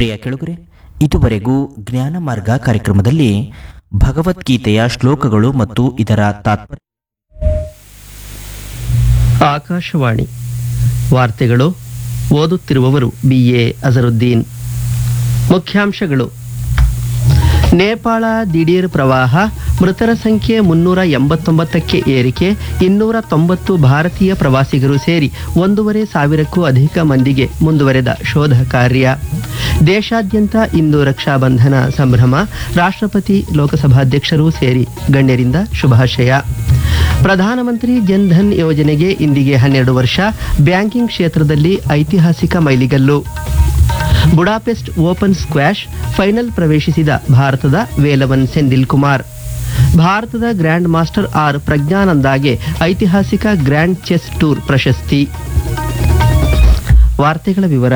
ಪ್ರಿಯ ಕೆಳಗರೆ ಇದುವರೆಗೂ ಜ್ಞಾನ ಮಾರ್ಗ ಕಾರ್ಯಕ್ರಮದಲ್ಲಿ ಭಗವದ್ಗೀತೆಯ ಶ್ಲೋಕಗಳು ಮತ್ತು ಇದರ ತಾತ್ಪರ್ಯ ಆಕಾಶವಾಣಿ ವಾರ್ತೆಗಳು ಓದುತ್ತಿರುವವರು ಬಿ ಎ ಅಜರುದ್ದೀನ್ ಮುಖ್ಯಾಂಶಗಳು ನೇಪಾಳ ದಿಢೀರ್ ಪ್ರವಾಹ ಮೃತರ ಸಂಖ್ಯೆ ಮುನ್ನೂರ ಎಂಬತ್ತೊಂಬತ್ತಕ್ಕೆ ಏರಿಕೆ ಇನ್ನೂರ ತೊಂಬತ್ತು ಭಾರತೀಯ ಪ್ರವಾಸಿಗರು ಸೇರಿ ಒಂದೂವರೆ ಸಾವಿರಕ್ಕೂ ಅಧಿಕ ಮಂದಿಗೆ ಮುಂದುವರೆದ ಶೋಧ ಕಾರ್ಯ ದೇಶಾದ್ಯಂತ ಇಂದು ರಕ್ಷಾಬಂಧನ ಸಂಭ್ರಮ ರಾಷ್ಟ್ರಪತಿ ಲೋಕಸಭಾಧ್ಯಕ್ಷರು ಸೇರಿ ಗಣ್ಯರಿಂದ ಶುಭಾಶಯ ಪ್ರಧಾನಮಂತ್ರಿ ಜನ್ಧನ್ ಯೋಜನೆಗೆ ಇಂದಿಗೆ ಹನ್ನೆರಡು ವರ್ಷ ಬ್ಯಾಂಕಿಂಗ್ ಕ್ಷೇತ್ರದಲ್ಲಿ ಐತಿಹಾಸಿಕ ಮೈಲಿಗಲ್ಲು ಬುಡಾಪೆಸ್ಟ್ ಓಪನ್ ಸ್ಕ್ವಾಷ್ ಫೈನಲ್ ಪ್ರವೇಶಿಸಿದ ಭಾರತದ ವೇಲವನ್ ಸೆಂದಿಲ್ ಕುಮಾರ್ ಭಾರತದ ಗ್ರ್ಯಾಂಡ್ ಮಾಸ್ಟರ್ ಆರ್ ಪ್ರಜ್ಞಾನಂದಾಗೆ ಐತಿಹಾಸಿಕ ಗ್ರ್ಯಾಂಡ್ ಚೆಸ್ ಟೂರ್ ಪ್ರಶಸ್ತಿ ವಾರ್ತೆಗಳ ವಿವರ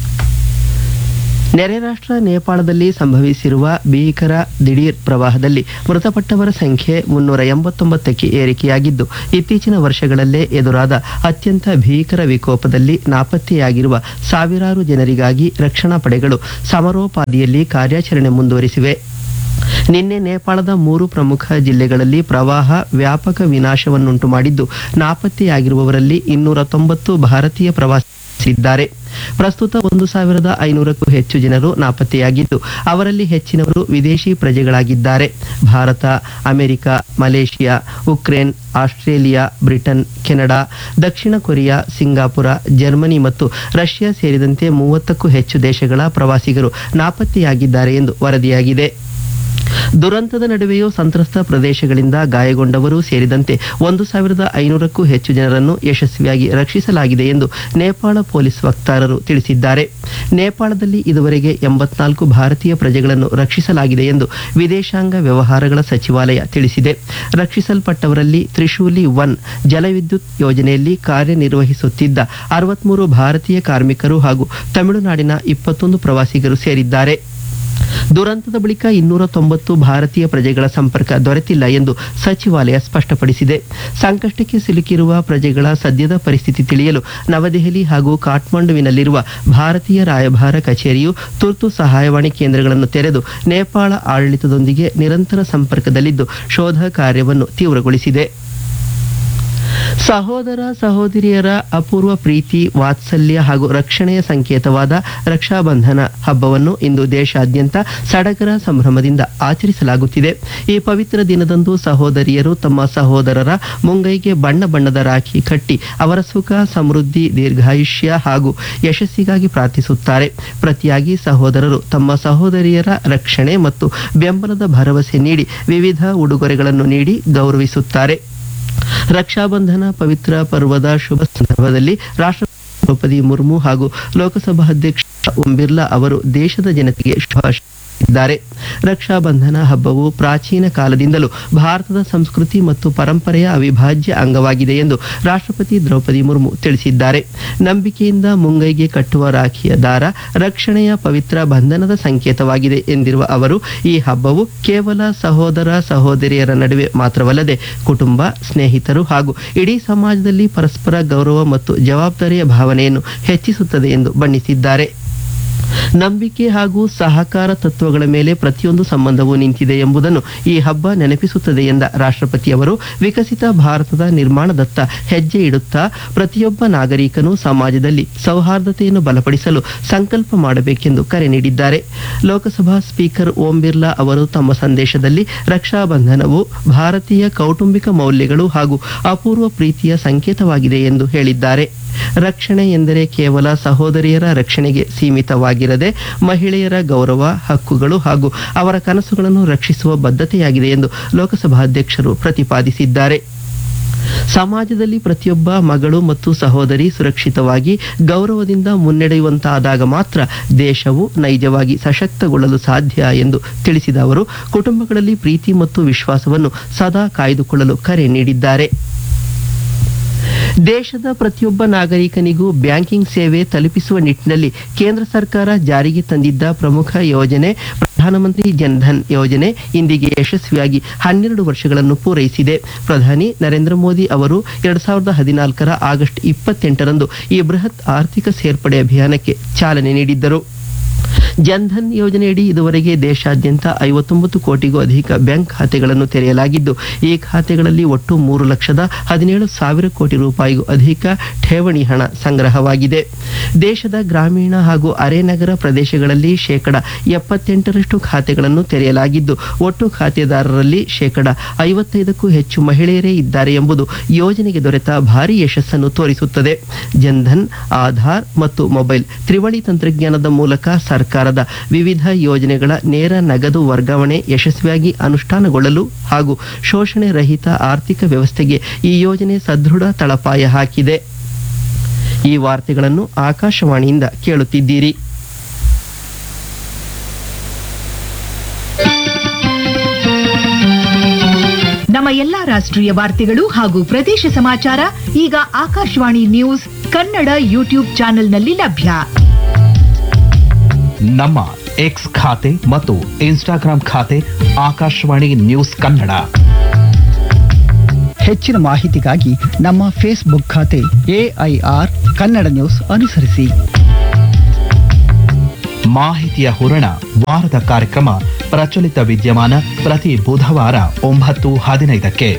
ನೆರೆ ರಾಷ್ಟ್ರ ನೇಪಾಳದಲ್ಲಿ ಸಂಭವಿಸಿರುವ ಭೀಕರ ದಿಢೀರ್ ಪ್ರವಾಹದಲ್ಲಿ ಮೃತಪಟ್ಟವರ ಸಂಖ್ಯೆ ಮುನ್ನೂರ ಎಂಬತ್ತೊಂಬತ್ತಕ್ಕೆ ಏರಿಕೆಯಾಗಿದ್ದು ಇತ್ತೀಚಿನ ವರ್ಷಗಳಲ್ಲೇ ಎದುರಾದ ಅತ್ಯಂತ ಭೀಕರ ವಿಕೋಪದಲ್ಲಿ ನಾಪತ್ತೆಯಾಗಿರುವ ಸಾವಿರಾರು ಜನರಿಗಾಗಿ ರಕ್ಷಣಾ ಪಡೆಗಳು ಸಮರೋಪಾದಿಯಲ್ಲಿ ಕಾರ್ಯಾಚರಣೆ ಮುಂದುವರಿಸಿವೆ ನಿನ್ನೆ ನೇಪಾಳದ ಮೂರು ಪ್ರಮುಖ ಜಿಲ್ಲೆಗಳಲ್ಲಿ ಪ್ರವಾಹ ವ್ಯಾಪಕ ವಿನಾಶವನ್ನುಂಟು ಮಾಡಿದ್ದು ನಾಪತ್ತೆಯಾಗಿರುವವರಲ್ಲಿ ಇನ್ನೂರ ತೊಂಬತ್ತು ಭಾರತೀಯ ಪ್ರವಾಸಿಗರಿದ್ದಾರೆ ಪ್ರಸ್ತುತ ಒಂದು ಸಾವಿರದ ಐನೂರಕ್ಕೂ ಹೆಚ್ಚು ಜನರು ನಾಪತ್ತೆಯಾಗಿದ್ದು ಅವರಲ್ಲಿ ಹೆಚ್ಚಿನವರು ವಿದೇಶಿ ಪ್ರಜೆಗಳಾಗಿದ್ದಾರೆ Bharat America Malaysia Ukraine Australia Britain Canada ದಕ್ಷಿಣ ಕೊರಿಯಾ ಸಿಂಗಾಪುರ ಜರ್ಮನಿ ಮತ್ತು ರಷ್ಯಾ ಸೇರಿದಂತೆ ಮೂವತ್ತಕ್ಕೂ ಹೆಚ್ಚು ದೇಶಗಳ ಪ್ರವಾಸಿಗರು ನಾಪತ್ತೆಯಾಗಿದ್ದಾರೆ ಎಂದು ವರದಿಯಾಗಿದೆ ದುರಂತದ ನಡುವೆಯೂ ಸಂತ್ರಸ್ತ ಪ್ರದೇಶಗಳಿಂದ ಗಾಯಗೊಂಡವರು ಸೇರಿದಂತೆ ಒಂದು ಸಾವಿರದ ಐನೂರಕ್ಕೂ ಹೆಚ್ಚು ಜನರನ್ನು ಯಶಸ್ವಿಯಾಗಿ ರಕ್ಷಿಸಲಾಗಿದೆ ಎಂದು ನೇಪಾಳ ಪೊಲೀಸ್ ವಕ್ತಾರರು ತಿಳಿಸಿದ್ದಾರೆ ನೇಪಾಳದಲ್ಲಿ ಇದುವರೆಗೆ ಎಂಬತ್ನಾಲ್ಕು ಭಾರತೀಯ ಪ್ರಜೆಗಳನ್ನು ರಕ್ಷಿಸಲಾಗಿದೆ ಎಂದು ವಿದೇಶಾಂಗ ವ್ಯವಹಾರಗಳ ಸಚಿವಾಲಯ ತಿಳಿಸಿದೆ ರಕ್ಷಿಸಲ್ಪಟ್ಟವರಲ್ಲಿ ತ್ರಿಶೂಲಿ ಒನ್ ಜಲವಿದ್ಯುತ್ ಯೋಜನೆಯಲ್ಲಿ ಕಾರ್ಯನಿರ್ವಹಿಸುತ್ತಿದ್ದ ಅರವತ್ಮೂರು ಭಾರತೀಯ ಕಾರ್ಮಿಕರು ಹಾಗೂ ತಮಿಳುನಾಡಿನ ಇಪ್ಪತ್ತೊಂದು ಪ್ರವಾಸಿಗರು ಸೇರಿದ್ದಾರೆ ದುರಂತದ ಬಳಿಕ ಇನ್ನೂರ ತೊಂಬತ್ತು ಭಾರತೀಯ ಪ್ರಜೆಗಳ ಸಂಪರ್ಕ ದೊರೆತಿಲ್ಲ ಎಂದು ಸಚಿವಾಲಯ ಸ್ಪಷ್ಟಪಡಿಸಿದೆ ಸಂಕಷ್ಟಕ್ಕೆ ಸಿಲುಕಿರುವ ಪ್ರಜೆಗಳ ಸದ್ಯದ ಪರಿಸ್ಥಿತಿ ತಿಳಿಯಲು ನವದೆಹಲಿ ಹಾಗೂ ಕಾಠ್ಮಂಡುವಿನಲ್ಲಿರುವ ಭಾರತೀಯ ರಾಯಭಾರ ಕಚೇರಿಯು ತುರ್ತು ಸಹಾಯವಾಣಿ ಕೇಂದ್ರಗಳನ್ನು ತೆರೆದು ನೇಪಾಳ ಆಡಳಿತದೊಂದಿಗೆ ನಿರಂತರ ಸಂಪರ್ಕದಲ್ಲಿದ್ದು ಶೋಧ ಕಾರ್ಯವನ್ನು ತೀವ್ರಗೊಳಿಸಿದೆ ಸಹೋದರ ಸಹೋದರಿಯರ ಅಪೂರ್ವ ಪ್ರೀತಿ ವಾತ್ಸಲ್ಯ ಹಾಗೂ ರಕ್ಷಣೆಯ ಸಂಕೇತವಾದ ರಕ್ಷಾಬಂಧನ ಹಬ್ಬವನ್ನು ಇಂದು ದೇಶಾದ್ಯಂತ ಸಡಗರ ಸಂಭ್ರಮದಿಂದ ಆಚರಿಸಲಾಗುತ್ತಿದೆ ಈ ಪವಿತ್ರ ದಿನದಂದು ಸಹೋದರಿಯರು ತಮ್ಮ ಸಹೋದರರ ಮುಂಗೈಗೆ ಬಣ್ಣ ಬಣ್ಣದ ರಾಖಿ ಕಟ್ಟಿ ಅವರ ಸುಖ ಸಮೃದ್ಧಿ ದೀರ್ಘಾಯುಷ್ಯ ಹಾಗೂ ಯಶಸ್ಸಿಗಾಗಿ ಪ್ರಾರ್ಥಿಸುತ್ತಾರೆ ಪ್ರತಿಯಾಗಿ ಸಹೋದರರು ತಮ್ಮ ಸಹೋದರಿಯರ ರಕ್ಷಣೆ ಮತ್ತು ಬೆಂಬಲದ ಭರವಸೆ ನೀಡಿ ವಿವಿಧ ಉಡುಗೊರೆಗಳನ್ನು ನೀಡಿ ಗೌರವಿಸುತ್ತಾರೆ ರಕ್ಷಾಬಂಧನ ಪವಿತ್ರ ಪರ್ವದ ಶುಭ ಸಂದರ್ಭದಲ್ಲಿ ರಾಷ್ಟ್ರಪತಿ ದ್ರೌಪದಿ ಮುರ್ಮು ಹಾಗೂ ಲೋಕಸಭಾ ಅಧ್ಯಕ್ಷ ಓಂ ಬಿರ್ಲಾ ಅವರು ದೇಶದ ಜನತೆಗೆ ಶುಭಾಶಯಿಸಿದ್ದಾರೆ ರಕ್ಷಾಬಂಧನ ಹಬ್ಬವು ಪ್ರಾಚೀನ ಕಾಲದಿಂದಲೂ ಭಾರತದ ಸಂಸ್ಕೃತಿ ಮತ್ತು ಪರಂಪರೆಯ ಅವಿಭಾಜ್ಯ ಅಂಗವಾಗಿದೆ ಎಂದು ರಾಷ್ಟ್ರಪತಿ ದ್ರೌಪದಿ ಮುರ್ಮು ತಿಳಿಸಿದ್ದಾರೆ ನಂಬಿಕೆಯಿಂದ ಮುಂಗೈಗೆ ಕಟ್ಟುವ ರಾಖಿಯ ದಾರ ರಕ್ಷಣೆಯ ಪವಿತ್ರ ಬಂಧನದ ಸಂಕೇತವಾಗಿದೆ ಎಂದಿರುವ ಅವರು ಈ ಹಬ್ಬವು ಕೇವಲ ಸಹೋದರ ಸಹೋದರಿಯರ ನಡುವೆ ಮಾತ್ರವಲ್ಲದೆ ಕುಟುಂಬ ಸ್ನೇಹಿತರು ಹಾಗೂ ಇಡೀ ಸಮಾಜದಲ್ಲಿ ಪರಸ್ಪರ ಗೌರವ ಮತ್ತು ಜವಾಬ್ದಾರಿಯ ಭಾವನೆಯನ್ನು ಹೆಚ್ಚಿಸುತ್ತದೆ ಎಂದು ಬಣ್ಣಿಸಿದ್ದಾರೆ ನಂಬಿಕೆ ಹಾಗೂ ಸಹಕಾರ ತತ್ವಗಳ ಮೇಲೆ ಪ್ರತಿಯೊಂದು ಸಂಬಂಧವೂ ನಿಂತಿದೆ ಎಂಬುದನ್ನು ಈ ಹಬ್ಬ ನೆನಪಿಸುತ್ತದೆ ಎಂದ ರಾಷ್ಟ್ರಪತಿಯವರು ವಿಕಸಿತ ಭಾರತದ ನಿರ್ಮಾಣದತ್ತ ಹೆಜ್ಜೆ ಇಡುತ್ತಾ ಪ್ರತಿಯೊಬ್ಬ ನಾಗರಿಕನು ಸಮಾಜದಲ್ಲಿ ಸೌಹಾರ್ದತೆಯನ್ನು ಬಲಪಡಿಸಲು ಸಂಕಲ್ಪ ಮಾಡಬೇಕೆಂದು ಕರೆ ನೀಡಿದ್ದಾರೆ ಲೋಕಸಭಾ ಸ್ಪೀಕರ್ ಓಂ ಬಿರ್ಲಾ ಅವರು ತಮ್ಮ ಸಂದೇಶದಲ್ಲಿ ರಕ್ಷಾಬಂಧನವು ಭಾರತೀಯ ಕೌಟುಂಬಿಕ ಮೌಲ್ಯಗಳು ಹಾಗೂ ಅಪೂರ್ವ ಪ್ರೀತಿಯ ಸಂಕೇತವಾಗಿದೆ ಎಂದು ಹೇಳಿದ್ದಾರೆ ರಕ್ಷಣೆ ಎಂದರೆ ಕೇವಲ ಸಹೋದರಿಯರ ರಕ್ಷಣೆಗೆ ಸೀಮಿತವಾಗಿರದೆ ಮಹಿಳೆಯರ ಗೌರವ ಹಕ್ಕುಗಳು ಹಾಗೂ ಅವರ ಕನಸುಗಳನ್ನು ರಕ್ಷಿಸುವ ಬದ್ಧತೆಯಾಗಿದೆ ಎಂದು ಲೋಕಸಭಾಧ್ಯಕ್ಷರು ಪ್ರತಿಪಾದಿಸಿದ್ದಾರೆ ಸಮಾಜದಲ್ಲಿ ಪ್ರತಿಯೊಬ್ಬ ಮಗಳು ಮತ್ತು ಸಹೋದರಿ ಸುರಕ್ಷಿತವಾಗಿ ಗೌರವದಿಂದ ಮುನ್ನಡೆಯುವಂತಾದಾಗ ಮಾತ್ರ ದೇಶವು ನೈಜವಾಗಿ ಸಶಕ್ತಗೊಳ್ಳಲು ಸಾಧ್ಯ ಎಂದು ತಿಳಿಸಿದ ಅವರು ಕುಟುಂಬಗಳಲ್ಲಿ ಪ್ರೀತಿ ಮತ್ತು ವಿಶ್ವಾಸವನ್ನು ಸದಾ ಕಾಯ್ದುಕೊಳ್ಳಲು ಕರೆ ನೀಡಿದ್ದಾರೆ ದೇಶದ ಪ್ರತಿಯೊಬ್ಬ ನಾಗರಿಕನಿಗೂ ಬ್ಯಾಂಕಿಂಗ್ ಸೇವೆ ತಲುಪಿಸುವ ನಿಟ್ಟಿನಲ್ಲಿ ಕೇಂದ್ರ ಸರ್ಕಾರ ಜಾರಿಗೆ ತಂದಿದ್ದ ಪ್ರಮುಖ ಯೋಜನೆ ಪ್ರಧಾನಮಂತ್ರಿ ಜನ್ಧನ್ ಯೋಜನೆ ಇಂದಿಗೆ ಯಶಸ್ವಿಯಾಗಿ ಹನ್ನೆರಡು ವರ್ಷಗಳನ್ನು ಪೂರೈಸಿದೆ ಪ್ರಧಾನಿ ನರೇಂದ್ರ ಮೋದಿ ಅವರು ಎರಡ್ ಸಾವಿರದ ಹದಿನಾಲ್ಕರ ಆಗಸ್ಟ್ ಇಪ್ಪತ್ತೆಂಟರಂದು ಈ ಬೃಹತ್ ಆರ್ಥಿಕ ಸೇರ್ಪಡೆ ಅಭಿಯಾನಕ್ಕೆ ಚಾಲನೆ ನೀಡಿದ್ದರು ಜನ್ಧನ್ ಯೋಜನೆಯಡಿ ಇದುವರೆಗೆ ದೇಶಾದ್ಯಂತ ಐವತ್ತೊಂಬತ್ತು ಕೋಟಿಗೂ ಅಧಿಕ ಬ್ಯಾಂಕ್ ಖಾತೆಗಳನ್ನು ತೆರೆಯಲಾಗಿದ್ದು ಈ ಖಾತೆಗಳಲ್ಲಿ ಒಟ್ಟು ಮೂರು ಲಕ್ಷದ ಹದಿನೇಳು ಸಾವಿರ ಕೋಟಿ ರೂಪಾಯಿಗೂ ಅಧಿಕ ಠೇವಣಿ ಹಣ ಸಂಗ್ರಹವಾಗಿದೆ ದೇಶದ ಗ್ರಾಮೀಣ ಹಾಗೂ ಅರೆನಗರ ಪ್ರದೇಶಗಳಲ್ಲಿ ಶೇಕಡ ಎಪ್ಪತ್ತೆಂಟರಷ್ಟು ಖಾತೆಗಳನ್ನು ತೆರೆಯಲಾಗಿದ್ದು ಒಟ್ಟು ಖಾತೆದಾರರಲ್ಲಿ ಶೇಕಡ ಐವತ್ತೈದಕ್ಕೂ ಹೆಚ್ಚು ಮಹಿಳೆಯರೇ ಇದ್ದಾರೆ ಎಂಬುದು ಯೋಜನೆಗೆ ದೊರೆತ ಭಾರಿ ಯಶಸ್ಸನ್ನು ತೋರಿಸುತ್ತದೆ ಜನ್ಧನ್ ಆಧಾರ್ ಮತ್ತು ಮೊಬೈಲ್ ತ್ರಿವಳಿ ತಂತ್ರಜ್ಞಾನದ ಮೂಲಕ ಸರ್ಕಾರದ ವಿವಿಧ ಯೋಜನೆಗಳ ನೇರ ನಗದು ವರ್ಗಾವಣೆ ಯಶಸ್ವಿಯಾಗಿ ಅನುಷ್ಠಾನಗೊಳ್ಳಲು ಹಾಗೂ ಶೋಷಣೆ ರಹಿತ ಆರ್ಥಿಕ ವ್ಯವಸ್ಥೆಗೆ ಈ ಯೋಜನೆ ಸದೃಢ ತಳಪಾಯ ಹಾಕಿದೆ ಈ ವಾರ್ತೆಗಳನ್ನು ಆಕಾಶವಾಣಿಯಿಂದ ಕೇಳುತ್ತಿದ್ದೀರಿ ನಮ್ಮ ಎಲ್ಲಾ ರಾಷ್ಟ್ರೀಯ ವಾರ್ತೆಗಳು ಹಾಗೂ ಪ್ರದೇಶ ಸಮಾಚಾರ ಈಗ ಆಕಾಶವಾಣಿ ನ್ಯೂಸ್ ಕನ್ನಡ ಯೂಟ್ಯೂಬ್ ಚಾನೆಲ್ನಲ್ಲಿ ಲಭ್ಯ ನಮ್ಮ ಎಕ್ಸ್ ಖಾತೆ ಮತ್ತು ಇನ್ಸ್ಟಾಗ್ರಾಂ ಖಾತೆ ಆಕಾಶವಾಣಿ ನ್ಯೂಸ್ ಕನ್ನಡ ಹೆಚ್ಚಿನ ಮಾಹಿತಿಗಾಗಿ ನಮ್ಮ ಫೇಸ್ಬುಕ್ ಖಾತೆ ಎಐಆರ್ ಕನ್ನಡ ನ್ಯೂಸ್ ಅನುಸರಿಸಿ ಮಾಹಿತಿಯ ಹೂರಣ ವಾರದ ಕಾರ್ಯಕ್ರಮ ಪ್ರಚಲಿತ ವಿದ್ಯಮಾನ ಪ್ರತಿ ಬುಧವಾರ ಒಂಬತ್ತು ಹದಿನೈದಕ್ಕೆ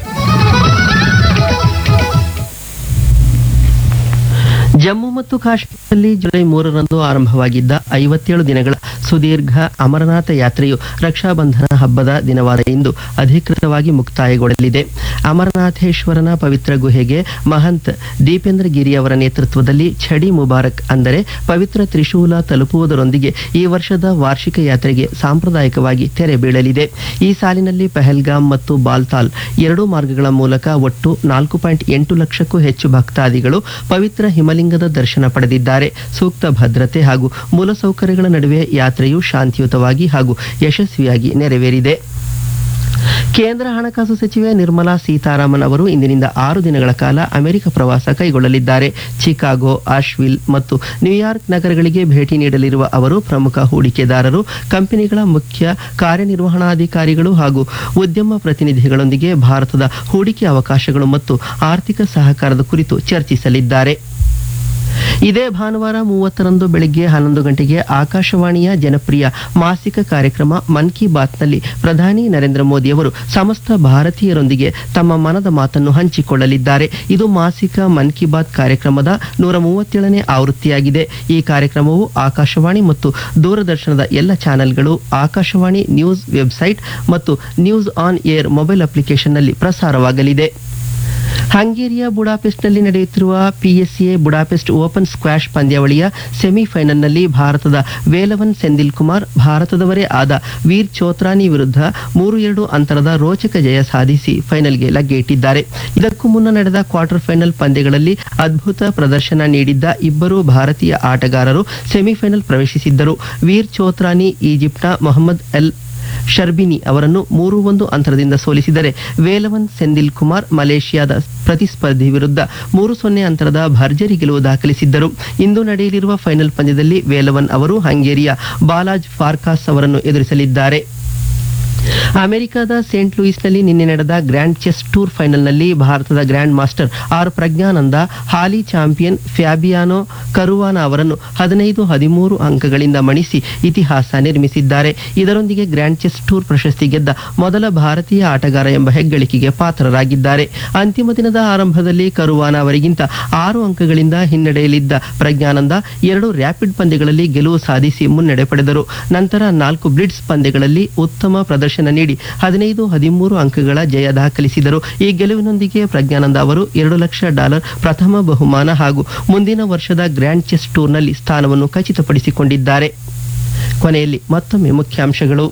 ಜಮ್ಮು ಮತ್ತು ಕಾಶ್ಮೀರದಲ್ಲಿ ಜುಲೈ ಮೂರರಂದು ಆರಂಭವಾಗಿದ್ದ ಐವತ್ತೇಳು ದಿನಗಳ ಸುದೀರ್ಘ ಅಮರನಾಥ ಯಾತ್ರೆಯು ರಕ್ಷಾಬಂಧನ ಹಬ್ಬದ ದಿನವಾದ ಇಂದು ಅಧಿಕೃತವಾಗಿ ಮುಕ್ತಾಯಗೊಳ್ಳಲಿದೆ ಅಮರನಾಥೇಶ್ವರನ ಪವಿತ್ರ ಗುಹೆಗೆ ಮಹಂತ್ ದೀಪೇಂದ್ರ ಗಿರಿ ಅವರ ನೇತೃತ್ವದಲ್ಲಿ ಛಡಿ ಮುಬಾರಕ್ ಅಂದರೆ ಪವಿತ್ರ ತ್ರಿಶೂಲ ತಲುಪುವುದರೊಂದಿಗೆ ಈ ವರ್ಷದ ವಾರ್ಷಿಕ ಯಾತ್ರೆಗೆ ಸಾಂಪ್ರದಾಯಿಕವಾಗಿ ತೆರೆ ಬೀಳಲಿದೆ ಈ ಸಾಲಿನಲ್ಲಿ ಪಹಲ್ಗಾಮ್ ಮತ್ತು ಬಾಲ್ತಾಲ್ ಎರಡೂ ಮಾರ್ಗಗಳ ಮೂಲಕ ಒಟ್ಟು ನಾಲ್ಕು ಪಾಯಿಂಟ್ ಎಂಟು ಲಕ್ಷಕ್ಕೂ ಹೆಚ್ಚು ಭಕ್ತಾದಿಗಳು ಪವಿತ್ರ ಹಿಮಲಿಂಗದ ದರ್ಶನ ಪಡೆದಿದ್ದಾರೆ ಸೂಕ್ತ ಭದ್ರತೆ ಹಾಗೂ ಮೂಲಸೌಕರ್ಯಗಳ ನಡುವೆ ಯಾತ್ರೆಯು ಶಾಂತಿಯುತವಾಗಿ ಹಾಗೂ ಯಶಸ್ವಿಯಾಗಿ ನೆರವೇರಿದೆ ಕೇಂದ್ರ ಹಣಕಾಸು ಸಚಿವೆ ನಿರ್ಮಲಾ ಸೀತಾರಾಮನ್ ಅವರು ಇಂದಿನಿಂದ ಆರು ದಿನಗಳ ಕಾಲ ಅಮೆರಿಕ ಪ್ರವಾಸ ಕೈಗೊಳ್ಳಲಿದ್ದಾರೆ ಚಿಕಾಗೋ ಆಶ್ವಿಲ್ ಮತ್ತು ನ್ಯೂಯಾರ್ಕ್ ನಗರಗಳಿಗೆ ಭೇಟಿ ನೀಡಲಿರುವ ಅವರು ಪ್ರಮುಖ ಹೂಡಿಕೆದಾರರು ಕಂಪನಿಗಳ ಮುಖ್ಯ ಕಾರ್ಯನಿರ್ವಹಣಾಧಿಕಾರಿಗಳು ಹಾಗೂ ಉದ್ಯಮ ಪ್ರತಿನಿಧಿಗಳೊಂದಿಗೆ ಭಾರತದ ಹೂಡಿಕೆ ಅವಕಾಶಗಳು ಮತ್ತು ಆರ್ಥಿಕ ಸಹಕಾರದ ಕುರಿತು ಚರ್ಚಿಸಲಿದ್ದಾರೆ ಇದೇ ಭಾನುವಾರ ಮೂವತ್ತರಂದು ಬೆಳಗ್ಗೆ ಹನ್ನೊಂದು ಗಂಟೆಗೆ ಆಕಾಶವಾಣಿಯ ಜನಪ್ರಿಯ ಮಾಸಿಕ ಕಾರ್ಯಕ್ರಮ ಮನ್ ಕಿ ಬಾತ್ನಲ್ಲಿ ಪ್ರಧಾನಿ ನರೇಂದ್ರ ಮೋದಿ ಅವರು ಸಮಸ್ತ ಭಾರತೀಯರೊಂದಿಗೆ ತಮ್ಮ ಮನದ ಮಾತನ್ನು ಹಂಚಿಕೊಳ್ಳಲಿದ್ದಾರೆ ಇದು ಮಾಸಿಕ ಮನ್ ಕಿ ಬಾತ್ ಕಾರ್ಯಕ್ರಮದ ನೂರ ಮೂವತ್ತೇಳನೇ ಆವೃತ್ತಿಯಾಗಿದೆ ಈ ಕಾರ್ಯಕ್ರಮವು ಆಕಾಶವಾಣಿ ಮತ್ತು ದೂರದರ್ಶನದ ಎಲ್ಲ ಚಾನೆಲ್ಗಳು ಆಕಾಶವಾಣಿ ನ್ಯೂಸ್ ವೆಬ್ಸೈಟ್ ಮತ್ತು ನ್ಯೂಸ್ ಆನ್ ಏರ್ ಮೊಬೈಲ್ ಅಪ್ಲಿಕೇಶನ್ನಲ್ಲಿ ಪ್ರಸಾರವಾಗಲಿದೆ ಹಂಗೇರಿಯ ಬುಡಾಪೆಸ್ಟ್ನಲ್ಲಿ ನಡೆಯುತ್ತಿರುವ ಪಿಎಸ್ಎ ಬುಡಾಪೆಸ್ಟ್ ಓಪನ್ ಸ್ಕ್ವಾಷ್ ಪಂದ್ಯಾವಳಿಯ ಸೆಮಿಫೈನಲ್ನಲ್ಲಿ ಭಾರತದ ವೇಲವನ್ ಸೆಂದಿಲ್ ಕುಮಾರ್ ಭಾರತದವರೇ ಆದ ವೀರ್ ಚೋತ್ರಾನಿ ವಿರುದ್ಧ ಮೂರು ಎರಡು ಅಂತರದ ರೋಚಕ ಜಯ ಸಾಧಿಸಿ ಫೈನಲ್ಗೆ ಲಗ್ಗೆಯಿಟ್ಟಿದ್ದಾರೆ ಇದಕ್ಕೂ ಮುನ್ನ ನಡೆದ ಕ್ವಾರ್ಟರ್ ಫೈನಲ್ ಪಂದ್ಯಗಳಲ್ಲಿ ಅದ್ಭುತ ಪ್ರದರ್ಶನ ನೀಡಿದ್ದ ಇಬ್ಬರು ಭಾರತೀಯ ಆಟಗಾರರು ಸೆಮಿಫೈನಲ್ ಪ್ರವೇಶಿಸಿದ್ದರು ವೀರ್ ಚೋತ್ರಾನಿ ಈಜಿಪ್ಟ್ನ ಮೊಹಮ್ಮದ್ ಎಲ್ ಶರ್ಬಿನಿ ಅವರನ್ನು ಮೂರು ಒಂದು ಅಂತರದಿಂದ ಸೋಲಿಸಿದರೆ ವೇಲವನ್ ಸೆಂದಿಲ್ ಕುಮಾರ್ ಮಲೇಷಿಯಾದ ಪ್ರತಿಸ್ಪರ್ಧಿ ವಿರುದ್ಧ ಮೂರು ಸೊನ್ನೆ ಅಂತರದ ಭರ್ಜರಿ ಗೆಲುವು ದಾಖಲಿಸಿದ್ದರು ಇಂದು ನಡೆಯಲಿರುವ ಫೈನಲ್ ಪಂದ್ಯದಲ್ಲಿ ವೇಲವನ್ ಅವರು ಹಂಗೇರಿಯ ಬಾಲಾಜ್ ಫಾರ್ಕಾಸ್ ಅವರನ್ನು ಎದುರಿಸಲಿದ್ದಾರೆ ಅಮೆರಿಕದ ಸೇಂಟ್ ಲೂಯಿಸ್ನಲ್ಲಿ ನಿನ್ನೆ ನಡೆದ ಗ್ರ್ಯಾಂಡ್ ಚೆಸ್ ಟೂರ್ ಫೈನಲ್ನಲ್ಲಿ ಭಾರತದ ಗ್ರ್ಯಾಂಡ್ ಮಾಸ್ಟರ್ ಆರ್ ಪ್ರಜ್ಞಾನಂದ ಹಾಲಿ ಚಾಂಪಿಯನ್ ಫ್ಯಾಬಿಯಾನೋ ಕರುವಾನ ಅವರನ್ನು ಹದಿನೈದು ಹದಿಮೂರು ಅಂಕಗಳಿಂದ ಮಣಿಸಿ ಇತಿಹಾಸ ನಿರ್ಮಿಸಿದ್ದಾರೆ ಇದರೊಂದಿಗೆ ಗ್ರ್ಯಾಂಡ್ ಚೆಸ್ ಟೂರ್ ಪ್ರಶಸ್ತಿ ಗೆದ್ದ ಮೊದಲ ಭಾರತೀಯ ಆಟಗಾರ ಎಂಬ ಹೆಗ್ಗಳಿಕೆಗೆ ಪಾತ್ರರಾಗಿದ್ದಾರೆ ಅಂತಿಮ ದಿನದ ಆರಂಭದಲ್ಲಿ ಕರುವಾನ ಅವರಿಗಿಂತ ಆರು ಅಂಕಗಳಿಂದ ಹಿನ್ನಡೆಯಲಿದ್ದ ಪ್ರಜ್ಞಾನಂದ ಎರಡು ರ್ಯಾಪಿಡ್ ಪಂದ್ಯಗಳಲ್ಲಿ ಗೆಲುವು ಸಾಧಿಸಿ ಮುನ್ನಡೆ ಪಡೆದರು ನಂತರ ನಾಲ್ಕು ಬ್ಲಿಡ್ಸ್ ಪಂದ್ಯಗಳಲ್ಲಿ ಉತ್ತಮ ಪ್ರದರ್ಶನ ನೀಡಿ ಹದಿನೈದು ಹದಿಮೂರು ಅಂಕಗಳ ಜಯ ದಾಖಲಿಸಿದರು ಈ ಗೆಲುವಿನೊಂದಿಗೆ ಪ್ರಜ್ಞಾನಂದ ಅವರು ಎರಡು ಲಕ್ಷ ಡಾಲರ್ ಪ್ರಥಮ ಬಹುಮಾನ ಹಾಗೂ ಮುಂದಿನ ವರ್ಷದ ಗ್ರ್ಯಾಂಡ್ ಚೆಸ್ ಟೂರ್ನಲ್ಲಿ ಸ್ಥಾನವನ್ನು ಖಚಿತಪಡಿಸಿಕೊಂಡಿದ್ದಾರೆ ಕೊನೆಯಲ್ಲಿ ಮತ್ತೊಮ್ಮೆ ಮುಖ್ಯಾಂಶಗಳು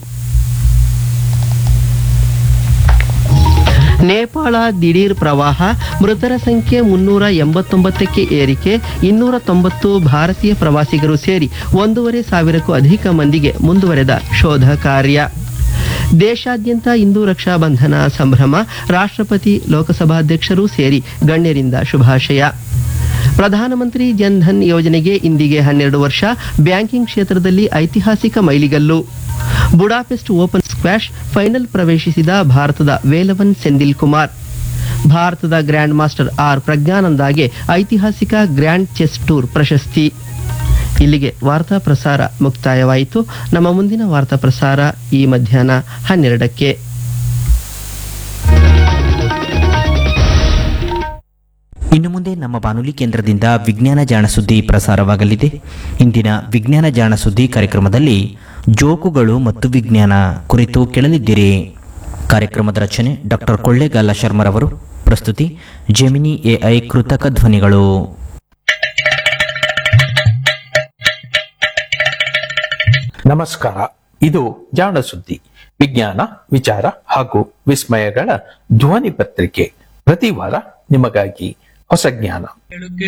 ನೇಪಾಳ ದಿಢೀರ್ ಪ್ರವಾಹ ಮೃತರ ಸಂಖ್ಯೆ ಮುನ್ನೂರ ಎಂಬತ್ತೊಂಬತ್ತಕ್ಕೆ ಏರಿಕೆ ಇನ್ನೂರ ತೊಂಬತ್ತು ಭಾರತೀಯ ಪ್ರವಾಸಿಗರು ಸೇರಿ ಒಂದೂವರೆ ಸಾವಿರಕ್ಕೂ ಅಧಿಕ ಮಂದಿಗೆ ಮುಂದುವರೆದ ಶೋಧ ಕಾರ್ಯ ದೇಶಾದ್ಯಂತ ಇಂದು ರಕ್ಷಾಬಂಧನ ಸಂಭ್ರಮ ರಾಷ್ಟ್ರಪತಿ ಲೋಕಸಭಾಧ್ಯಕ್ಷರು ಸೇರಿ ಗಣ್ಯರಿಂದ ಶುಭಾಶಯ ಪ್ರಧಾನಮಂತ್ರಿ ಜನ್ಧನ್ ಯೋಜನೆಗೆ ಇಂದಿಗೆ ಹನ್ನೆರಡು ವರ್ಷ ಬ್ಯಾಂಕಿಂಗ್ ಕ್ಷೇತ್ರದಲ್ಲಿ ಐತಿಹಾಸಿಕ ಮೈಲಿಗಲ್ಲು ಬುಡಾಪೆಸ್ಟ್ ಓಪನ್ ಸ್ಕ್ವಾಷ್ ಫೈನಲ್ ಪ್ರವೇಶಿಸಿದ ಭಾರತದ ವೇಲವನ್ ಸೆಂದಿಲ್ ಕುಮಾರ್ ಭಾರತದ ಗ್ರ್ಯಾಂಡ್ ಮಾಸ್ಟರ್ ಆರ್ ಪ್ರಜ್ಞಾನಂದಾಗೆ ಐತಿಹಾಸಿಕ ಗ್ರ್ಯಾಂಡ್ ಚೆಸ್ ಟೂರ್ ಪ್ರಶಸ್ತಿ ಇಲ್ಲಿಗೆ ವಾರ್ತಾ ಪ್ರಸಾರ ಮುಕ್ತಾಯವಾಯಿತು ನಮ್ಮ ಮುಂದಿನ ವಾರ್ತಾ ಪ್ರಸಾರ ಈ ಮಧ್ಯಾಹ್ನ ಹನ್ನೆರಡಕ್ಕೆ ಇನ್ನು ಮುಂದೆ ನಮ್ಮ ಬಾನುಲಿ ಕೇಂದ್ರದಿಂದ ವಿಜ್ಞಾನ ಜಾಣ ಸುದ್ದಿ ಪ್ರಸಾರವಾಗಲಿದೆ ಇಂದಿನ ವಿಜ್ಞಾನ ಜಾಣ ಸುದ್ದಿ ಕಾರ್ಯಕ್ರಮದಲ್ಲಿ ಜೋಕುಗಳು ಮತ್ತು ವಿಜ್ಞಾನ ಕುರಿತು ಕೇಳಲಿದ್ದೀರಿ ಕಾರ್ಯಕ್ರಮದ ರಚನೆ ಡಾಕ್ಟರ್ ಕೊಳ್ಳೇಗಾಲ ಶರ್ಮರವರು ಪ್ರಸ್ತುತಿ ಜೆಮಿನಿ ಎಐ ಕೃತಕ ಧ್ವನಿಗಳು ನಮಸ್ಕಾರ ಇದು ಜಾಣ ಸುದ್ದಿ ವಿಜ್ಞಾನ ವಿಚಾರ ಹಾಗೂ ವಿಸ್ಮಯಗಳ ಧ್ವನಿ ಪತ್ರಿಕೆ ಪ್ರತಿ ವಾರ ನಿಮಗಾಗಿ ಹೊಸ ಜ್ಞಾನ